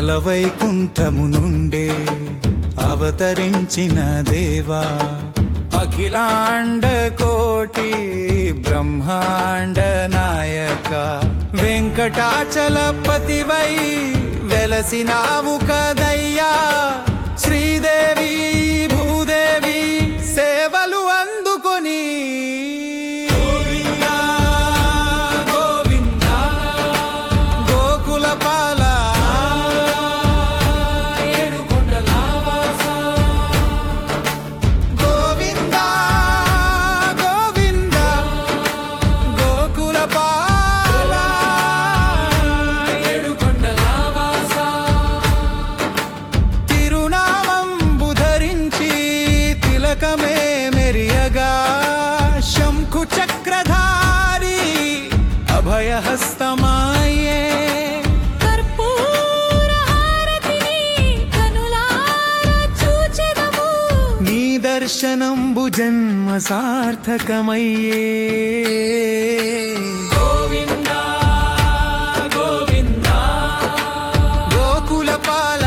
తిరుమల వైకుంఠము నుండే అవతరించిన దేవా అఖిలాండ కోటి బ్రహ్మాండ నాయక వెంకటాచలపతివై వెలసినావు కదయ్యా శ్రీదేవి భూదేవి సేవలు అందుకొని గోవిందా, గోవిందా, గోకుల పాల గోవిందా గోవిందా గోకుల పాల తిరునామంబు ధరించి తిలకమే మెరియగా శంఖు చక్రధారి అభయహస్తమాయే కర్పూర హారతిని కనులారా చూచెదము నీ దర్శనంబు జన్మ సార్థకమయ్యే గోవిందా గోవిందా గోకుల పాల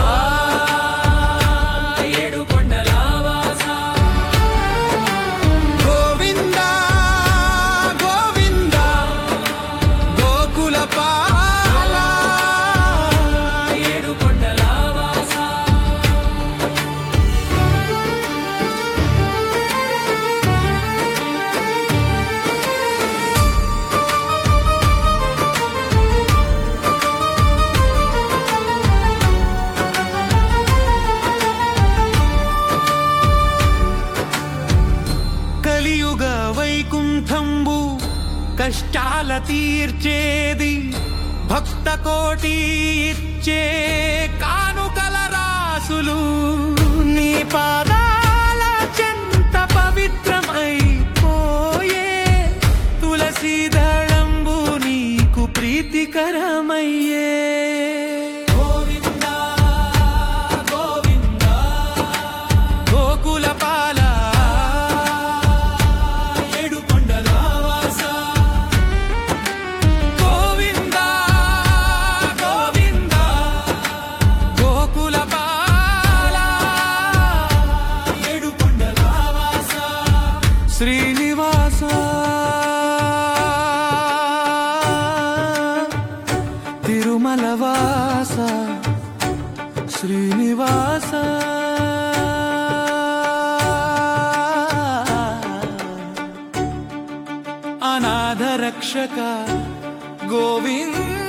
గోవిందా గోవిందా గోకుల పాల కలియుగ వైకుంఠంబు కష్టాల తీర్చేది భక్త కోటి ఇచ్చే కానుకల రాసులు నీ పాదాల చెంత పవిత్రమై పోయే తులసి దళంబు నీకు ప్రీతికరమయ్యే గోవిందా గోవిందా గోకుల పాల ఏడు కొండల వాస గోవిందా గోవిందా గోకుల పాల ఏడు కొండల వాస శ్రీనివాస తిరుమల వాస శ్రీనివాస అనాథ రక్షక గోవింద